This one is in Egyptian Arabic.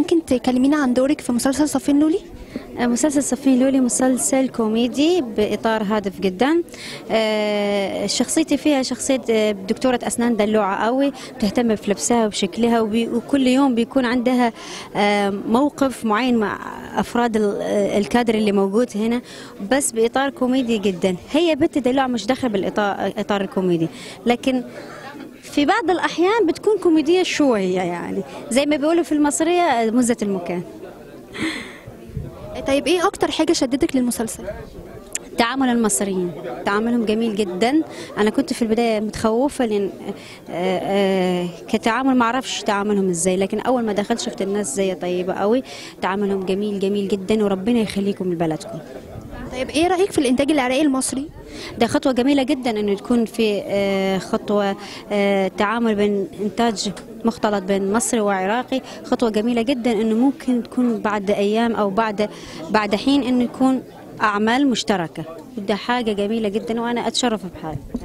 ممكن تكلمينا عن دورك في مسلسل صفين لولي مسلسل صفين لولي مسلسل كوميدي بإطار هادف جدا آه، شخصيتي فيها شخصية آه، دكتورة أسنان دلوعة قوي بتهتم بلبسها وبشكلها وبي- وكل يوم بيكون عندها آه، موقف معين مع أفراد ال- آه، الكادر اللي موجود هنا بس بإطار كوميدي جدا هي بنت دلوعة مش داخلة بالإطار إطار الكوميدي لكن في بعض الأحيان بتكون كوميدية شوية يعني زي ما بيقولوا في المصرية آه، مزة المكان طيب ايه اكتر حاجه شدتك للمسلسل تعامل المصريين تعاملهم جميل جدا انا كنت في البدايه متخوفه لان آه، آه، كتعامل ما اعرفش تعاملهم ازاي لكن اول ما دخلت شفت الناس زي طيبه قوي تعاملهم جميل جميل جدا وربنا يخليكم لبلدكم طيب ايه رايك في الانتاج العراقي المصري ده خطوة جميلة جدا انه تكون في آه، خطوة آه، تعامل بين انتاج مختلط بين مصري وعراقي خطوة جميلة جدا انه ممكن تكون بعد ايام او بعد بعد حين انه يكون اعمال مشتركة ده حاجة جميلة جدا وانا اتشرف بحال